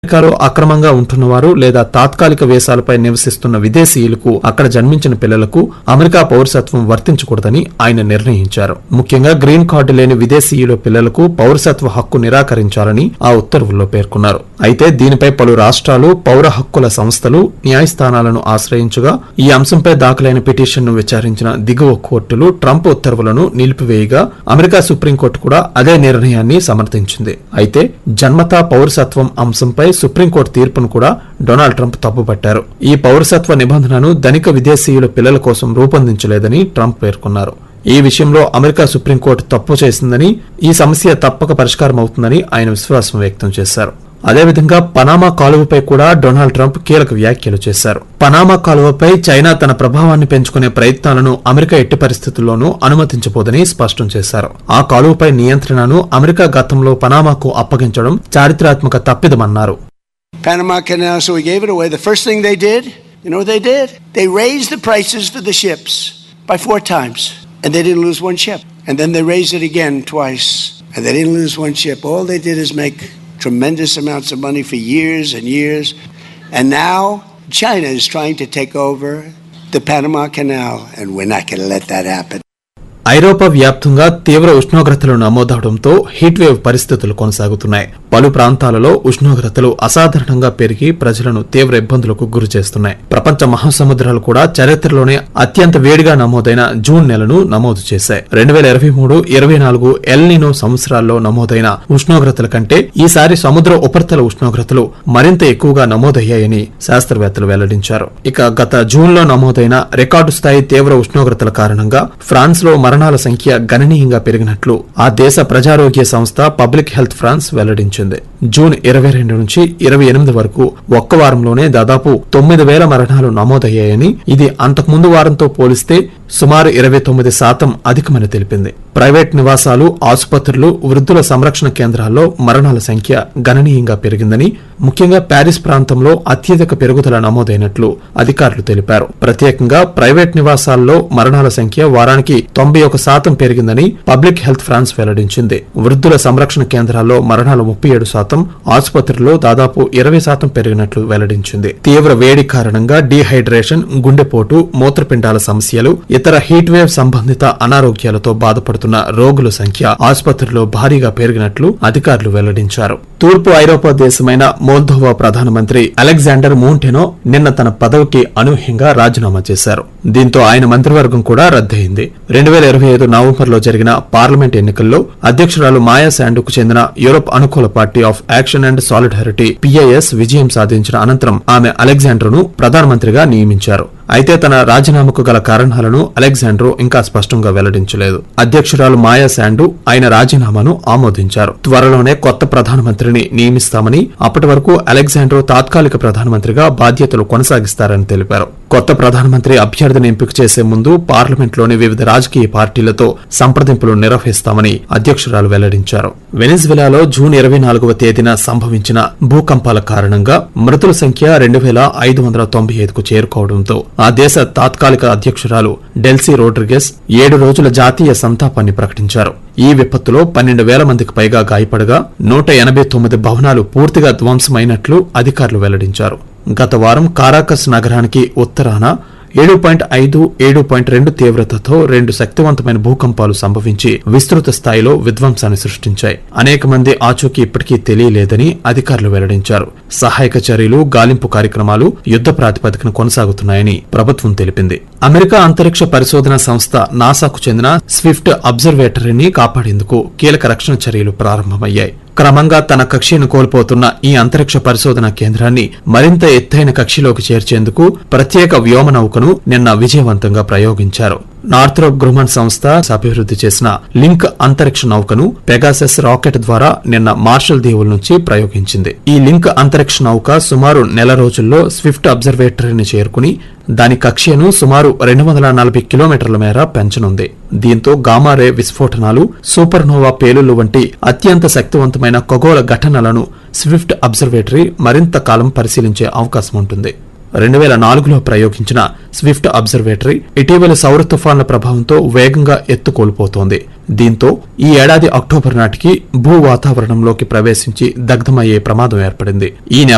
అమెరికాలో అక్రమంగా ఉంటున్నవారు లేదా తాత్కాలిక వేసాలపై నివసిస్తున్న విదేశీయులకు అక్కడ జన్మించిన పిల్లలకు అమెరికా పౌరసత్వం వర్తించకూడదని ఆయన నిర్ణయించారు ముఖ్యంగా గ్రీన్ కార్డు లేని విదేశీయుల పిల్లలకు పౌరసత్వ హక్కు నిరాకరించాలని ఆ ఉత్తర్వుల్లో పేర్కొన్నారు అయితే దీనిపై పలు రాష్ట్రాలు పౌర హక్కుల సంస్థలు న్యాయస్థానాలను ఆశ్రయించగా ఈ అంశంపై దాఖలైన పిటిషన్ను విచారించిన దిగువ కోర్టులు ట్రంప్ ఉత్తర్వులను నిలిపివేయగా అమెరికా సుప్రీంకోర్టు కూడా అదే నిర్ణయాన్ని సమర్థించింది అయితే జన్మతా పౌరసత్వం అంశంపై సుప్రీంకోర్టు తీర్పును కూడా డొనాల్డ్ ట్రంప్ తప్పుపట్టారు ఈ పౌరసత్వ నిబంధనను ధనిక విదేశీయుల పిల్లల కోసం రూపొందించలేదని ట్రంప్ పేర్కొన్నారు ఈ విషయంలో అమెరికా సుప్రీంకోర్టు తప్పు చేసిందని ఈ సమస్య తప్పక పరిష్కారం అవుతుందని ఆయన విశ్వాసం వ్యక్తం చేశారు అదేవిధంగా పనామా కాలువపై కూడా డొనాల్డ్ ట్రంప్ కీలక వ్యాఖ్యలు చేశారు పనామా కాలువపై చైనా తన ప్రభావాన్ని పెంచుకునే ప్రయత్నాలను అమెరికా ఎట్టి పరిస్థితుల్లోనూ అనుమతించబోదని స్పష్టం చేశారు ఆ కాలువపై నియంత్రణను అమెరికా గతంలో పనామాకు అప్పగించడం చారిత్రాత్మక తప్పిదమన్నారు Panama Canal, so we gave it away. The first thing they did, you know what they did? They raised the prices for the ships by four times, and they didn't lose one ship. And then they raised it again twice, and they didn't lose one ship. All they did is make tremendous amounts of money for years and years. And now China is trying to take over the Panama Canal, and we're not going to let that happen. ఐరోపా వ్యాప్తంగా తీవ్ర ఉష్ణోగ్రతలు నమోదవడంతో heat wave పరిస్థితులు కొనసాగుతున్నాయి పలు ప్రాంతాలలో ఉష్ణోగ్రతలు అసాధారణంగా పెరిగి ప్రజలను తీవ్ర ఇబ్బందులకు గురి చేస్తున్నాయి ప్రపంచ మహాసముద్రాలు కూడా చరిత్రలోనే అత్యంత వేడిగా నమోదైన జూన్ నెలను నమోదు చేశాయి రెండు వేల ఇరవై మూడు ఇరవై నాలుగు ఎల్నినో సంవత్సరాల్లో నమోదైన ఉష్ణోగ్రతల కంటే ఈసారి సముద్ర ఉపరితల ఉష్ణోగ్రతలు మరింత ఎక్కువగా నమోదయ్యాయని శాస్త్రవేత్తలు వెల్లడించారు ఇక గత జూన్ లో నమోదైన రికార్డు స్థాయి తీవ్ర ఉష్ణోగ్రతల కారణంగా ఫ్రాన్స్ లో మరణాల సంఖ్య గణనీయంగా పెరిగినట్లు ఆ దేశ ప్రజారోగ్య సంస్థ పబ్లిక్ హెల్త్ ఫ్రాన్స్ వెల్లడించింది జూన్ ఇరవై రెండు నుంచి ఇరవై ఎనిమిది వరకు ఒక్క వారంలోనే దాదాపు తొమ్మిది వేల మరణాలు నమోదయ్యాయని ఇది అంతకుముందు వారంతో పోలిస్తే సుమారు ఇరవై తొమ్మిది శాతం అధికమని తెలిపింది ప్రైవేట్ నివాసాలు ఆసుపత్రులు వృద్ధుల సంరక్షణ కేంద్రాల్లో మరణాల సంఖ్య గణనీయంగా పెరిగిందని ముఖ్యంగా ప్యారిస్ ప్రాంతంలో అత్యధిక పెరుగుదల నమోదైనట్లు అధికారులు తెలిపారు ప్రత్యేకంగా ప్రైవేట్ నివాసాల్లో మరణాల సంఖ్య వారానికి తొంభై ఒక శాతం పెరిగిందని పబ్లిక్ హెల్త్ ఫ్రాన్స్ వెల్లడించింది వృద్ధుల సంరక్షణ కేంద్రాల్లో మరణాలు ముప్పై ఏడు శాతం ఆసుపత్రుల్లో దాదాపు ఇరవై శాతం పెరిగినట్లు వెల్లడించింది తీవ్ర వేడి కారణంగా డీహైడ్రేషన్ గుండెపోటు మూత్రపిండాల సమస్యలు ఇతర హీట్ వేవ్ సంబంధిత అనారోగ్యాలతో బాధపడుతున్న రోగుల సంఖ్య ఆసుపత్రిలో భారీగా పెరిగినట్లు అధికారులు వెల్లడించారు తూర్పు ఐరోపా దేశమైన మోల్దోవా ప్రధానమంత్రి అలెగ్జాండర్ మోంటెనో నిన్న తన పదవికి అనూహ్యంగా రాజీనామా చేశారు దీంతో ఆయన మంత్రివర్గం కూడా రద్దయింది రెండు వేల ఇరవై ఐదు నవంబర్లో జరిగిన పార్లమెంట్ ఎన్నికల్లో అధ్యక్షురాలు మాయా శాండుకు చెందిన యూరోప్ అనుకూల party of action and solidarity PIS విజయం సాధించిన అనంతరం ఆమె అలెగ్జాండర్ను ప్రధానమంత్రిగా నియమించారు అయితే తన రాజీనామాకు గల కారణాలను అలెగ్జాండ్రో ఇంకా స్పష్టంగా వెల్లడించలేదు అధ్యక్షురాలు మాయా శాండు ఆయన రాజీనామాను ఆమోదించారు త్వరలోనే కొత్త ప్రధానమంత్రిని నియమిస్తామని అప్పటి వరకు అలెగ్జాండ్రో తాత్కాలిక ప్రధానమంత్రిగా బాధ్యతలు కొనసాగిస్తారని తెలిపారు కొత్త ప్రధానమంత్రి అభ్యర్థిని ఎంపిక చేసే ముందు పార్లమెంట్లోని వివిధ రాజకీయ పార్టీలతో సంప్రదింపులు నిర్వహిస్తామని అధ్యక్షురాలు వెల్లడించారు వెనిజువెలాలో జూన్ ఇరవై నాలుగవ తేదీన సంభవించిన భూకంపాల కారణంగా మృతుల సంఖ్య రెండు వేల ఐదు వందల తొంభై ఐదుకు చేరుకోవడంతో ఆ దేశ తాత్కాలిక అధ్యక్షురాలు డెల్సీ రోడ్రిగెస్ ఏడు రోజుల జాతీయ సంతాపాన్ని ప్రకటించారు ఈ విపత్తులో పన్నెండు వేల మందికి పైగా గాయపడగా నూట ఎనభై తొమ్మిది భవనాలు పూర్తిగా ధ్వంసమైనట్లు అధికారులు వెల్లడించారు గత వారం కారాకస్ నగరానికి ఉత్తరాన ఏడు పాయింట్ ఐదు ఏడు పాయింట్ రెండు తీవ్రతతో రెండు శక్తివంతమైన భూకంపాలు సంభవించి విస్తృత స్థాయిలో విధ్వంసాన్ని సృష్టించాయి అనేక మంది ఆచూకీ ఇప్పటికీ తెలియలేదని అధికారులు వెల్లడించారు సహాయక చర్యలు గాలింపు కార్యక్రమాలు యుద్ధ ప్రాతిపదికన కొనసాగుతున్నాయని ప్రభుత్వం తెలిపింది అమెరికా అంతరిక్ష పరిశోధన సంస్థ నాసాకు చెందిన స్విఫ్ట్ అబ్జర్వేటరీని కాపాడేందుకు కీలక రక్షణ చర్యలు ప్రారంభమయ్యాయి క్రమంగా తన కక్షను కోల్పోతున్న ఈ అంతరిక్ష పరిశోధన కేంద్రాన్ని మరింత ఎత్తైన కక్షలోకి చేర్చేందుకు ప్రత్యేక వ్యోమ నౌకను నిన్న విజయవంతంగా ప్రయోగించారు నార్థ్రోప్ గ్రూమన్ సంస్థ అభివృద్ధి చేసిన లింక్ అంతరిక్ష నౌకను పెగాసెస్ రాకెట్ ద్వారా నిన్న మార్షల్ దీవుల నుంచి ప్రయోగించింది ఈ లింక్ అంతరిక్ష నౌక సుమారు నెల రోజుల్లో స్విఫ్ట్ అబ్జర్వేటరీని చేరుకుని దాని కక్ష్యను సుమారు రెండు వందల నలభై కిలోమీటర్ల మేర పెంచనుంది దీంతో గామారే విస్ఫోటనాలు సూపర్నోవా పేలుళ్లు వంటి అత్యంత శక్తివంతమైన ఖగోళ ఘటనలను స్విఫ్ట్ అబ్జర్వేటరీ మరింత కాలం పరిశీలించే అవకాశం ఉంటుంది రెండు వేల నాలుగులో ప్రయోగించిన స్విఫ్ట్ అబ్జర్వేటరీ ఇటీవల సౌర తుఫాన్ల ప్రభావంతో వేగంగా ఎత్తు కోల్పోతోంది దీంతో ఈ ఏడాది అక్టోబర్ నాటికి భూ వాతావరణంలోకి ప్రవేశించి దగ్ధమయ్యే ప్రమాదం ఏర్పడింది ఈ